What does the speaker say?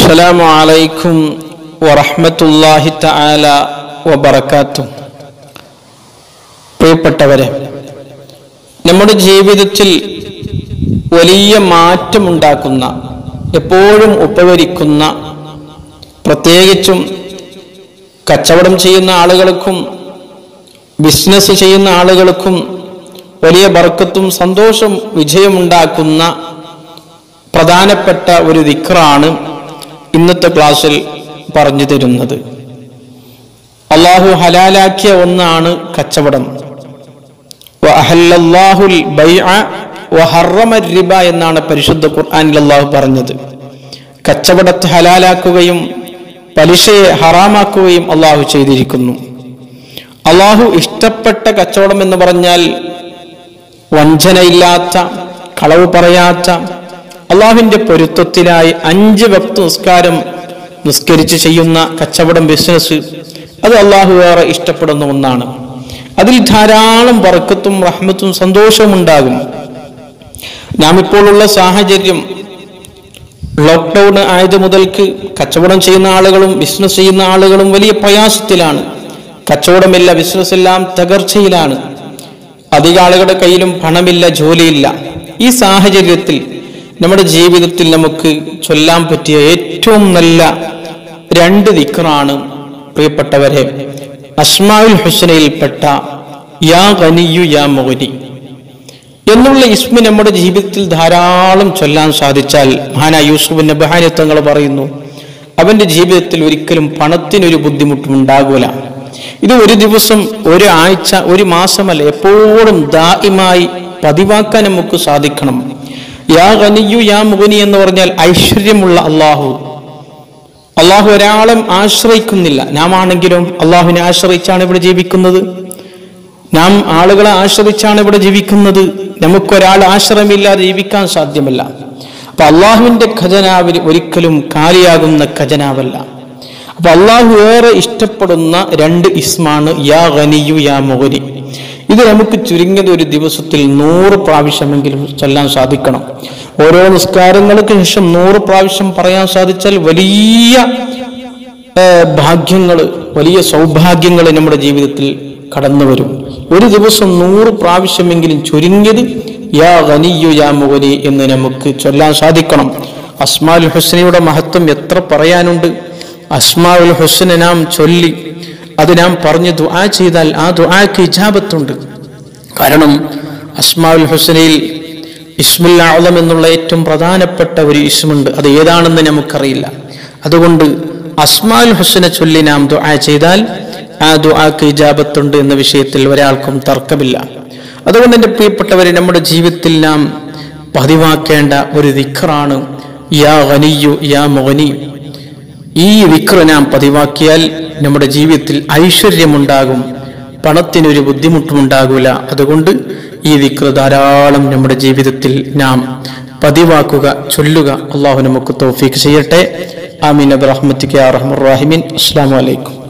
السلام عليكم ورحمة الله تعالى وبركاته പ്രിയപ്പെട്ടവരെ നമ്മുടെ ജീവിതത്തിൽ വലിയ മാറ്റമുണ്ടാക്കുന്ന എപ്പോഴും ഉപകരിക്കുന്ന പ്രത്യേകിച്ചും കച്ചവടം ചെയ്യുന്ന ആളുകൾക്കും ബിസിനസ് ചെയ്യുന്ന ആളുകൾക്കും വലിയ ബർക്കത്തും സന്തോഷം വിജയമുണ്ടാക്കുന്ന പ്രധാനപ്പെട്ട ഒരു ദിക്റാണ് ഇന്നത്തെ ക്ലാസ്സിൽ പറഞ്ഞു തരുന്നത് അള്ളാഹു ഹലാലാക്കിയ ഒന്നാണ് കച്ചവടം വഅഹല്ലല്ലാഹുൽ ബൈഅ വഹറമ റിബ എന്നാണ് പരിശുദ്ധ ഖുർആനിൽ അള്ളാഹു പറഞ്ഞത് കച്ചവടത്തെ ഹലാലാക്കുകയും പലിശയെ ഹറാമാക്കുകയും അള്ളാഹു ചെയ്തിരിക്കുന്നു അള്ളാഹു ഇഷ്ടപ്പെട്ട കച്ചവടം എന്ന് പറഞ്ഞാൽ വഞ്ചനയില്ലാത്ത കളവ് പറയാത്ത അള്ളാഹുവിന്റെ പൊരുത്തത്തിനായി അഞ്ച് ഭക്ത നിസ്കാരം നിസ്കരിച്ച് ചെയ്യുന്ന കച്ചവടം ബിസിനസ് അത് അള്ളാഹു വേറെ ഇഷ്ടപ്പെടുന്ന ഒന്നാണ് അതിൽ ധാരാളം വർക്കത്തും റഹ്മത്തും സന്തോഷവും ഉണ്ടാകും നാം ഇപ്പോഴുള്ള സാഹചര്യം ലോക്ക്ഡൗൺ ആയത് മുതൽക്ക് കച്ചവടം ചെയ്യുന്ന ആളുകളും ബിസിനസ് ചെയ്യുന്ന ആളുകളും വലിയ പ്രയാസത്തിലാണ് കച്ചവടമില്ല ബിസിനസ് എല്ലാം തകർച്ചയിലാണ് അധിക ആളുകളുടെ കയ്യിലും പണമില്ല ജോലിയില്ല ഈ സാഹചര്യത്തിൽ നമ്മുടെ ജീവിതത്തിൽ നമുക്ക് ചൊല്ലാൻ പറ്റിയ ഏറ്റവും നല്ല രണ്ട് ദിക്റാണ് പ്രിയപ്പെട്ടവരെ അസ്മാഉൽ ഹുസനയിൽപ്പെട്ട യാ ഗനിയു യാ മോനി എന്നുള്ള ഇസ്മി നമ്മുടെ ജീവിതത്തിൽ ധാരാളം ചൊല്ലാൻ സാധിച്ചാൽ മഹാന യൂസുഫ് നബഹാനി തങ്ങൾ പറയുന്നു അവന്റെ ജീവിതത്തിൽ ഒരിക്കലും പണത്തിനൊരു ബുദ്ധിമുട്ടും ഉണ്ടാകൂല ഇത് ഒരു ദിവസം ഒരു ആഴ്ച ഒരു മാസമല്ല എപ്പോഴും ദായിമായി പതിവാക്കാൻ നമുക്ക് സാധിക്കണം യാ ഗനിയു യാ മുഗനി എന്ന് പറഞ്ഞാൽ ഐശ്വര്യമുള്ള അള്ളാഹു അള്ളാഹു ഒരാളും ആശ്രയിക്കുന്നില്ല നാം ആണെങ്കിലും അള്ളാഹുവിനെ ആശ്രയിച്ചാണ് ഇവിടെ ജീവിക്കുന്നത് നാം ആളുകളെ ആശ്രയിച്ചാണ് ഇവിടെ ജീവിക്കുന്നത് നമുക്കൊരാൾ ആശ്രയമില്ലാതെ ജീവിക്കാൻ സാധ്യമല്ല അപ്പൊ അള്ളാഹുവിന്റെ ഖജനാവിൽ ഒരിക്കലും കാലിയാകുന്ന ഖജനാവല്ല അപ്പൊ അള്ളാഹു ഏറെ ഇഷ്ടപ്പെടുന്ന രണ്ട് ഇസ്മാണ് യാ ഗനിയു യാ മുഗനി ഇത് നമുക്ക് ചുരുങ്ങിയത് ഒരു ദിവസത്തിൽ നൂറ് പ്രാവശ്യമെങ്കിലും ചൊല്ലാൻ സാധിക്കണം ഓരോ നിസ്കാരങ്ങൾക്ക് ശേഷം നൂറ് പ്രാവശ്യം പറയാൻ സാധിച്ചാൽ വലിയ ഭാഗ്യങ്ങൾ വലിയ സൗഭാഗ്യങ്ങൾ നമ്മുടെ ജീവിതത്തിൽ കടന്നു വരും ഒരു ദിവസം നൂറ് പ്രാവശ്യമെങ്കിലും ചുരുങ്ങിയത് യാ ഗനിയു യാ മുഗനി എന്ന് നമുക്ക് ചൊല്ലാൻ സാധിക്കണം അസ്മാൽ ഹുസ്നയുടെ മഹത്വം എത്ര പറയാനുണ്ട് അസ്മാഉൽ ഹുസ്ന നാം ചൊല്ലി അത് നാം പറഞ്ഞ് ദുആ ചെയ്താൽ ആ ദുആക്ക് ഇജാബത്തുണ്ട് കാരണം അസ്മാഉൽ ഹുസ്നയിൽ ഇസ്മുൽ ആളം എന്നുള്ള ഏറ്റവും പ്രധാനപ്പെട്ട ഒരു ഇസ്മുണ്ട് അത് ഏതാണെന്ന് നമുക്കറിയില്ല അതുകൊണ്ട് അസ്മാൽ ഹുസ്ന ചൊല്ലി നാം ദുആ ചെയ്താൽ ആ ദുആക്ക് ഇജാബത്തുണ്ട് എന്ന വിഷയത്തിൽ ഒരാൾക്കും തർക്കമില്ല അതുകൊണ്ട് എൻ്റെ പ്രിയപ്പെട്ടവരെ നമ്മുടെ ജീവിതത്തിൽ നാം പതിവാക്കേണ്ട ഒരു ദിഖറാണ് യാ ഗനിയു യാ മോനി ഈ വിക്ര നാം പതിവാക്കിയാൽ നമ്മുടെ ജീവിതത്തിൽ ഐശ്വര്യമുണ്ടാകും പണത്തിനൊരു ബുദ്ധിമുട്ടുമുണ്ടാകൂല അതുകൊണ്ട് ഈ വിക്ര ധാരാളം നമ്മുടെ ജീവിതത്തിൽ നാം പതിവാക്കുക ചൊല്ലുക അള്ളാഹു നമുക്ക് തോഫീക്ക് ചെയ്യട്ടെ ആമീൻ അബ്രഹ്മത്തിക്ക് റഹ്മുറാഹിമീൻ അസ്സാം വലൈക്കും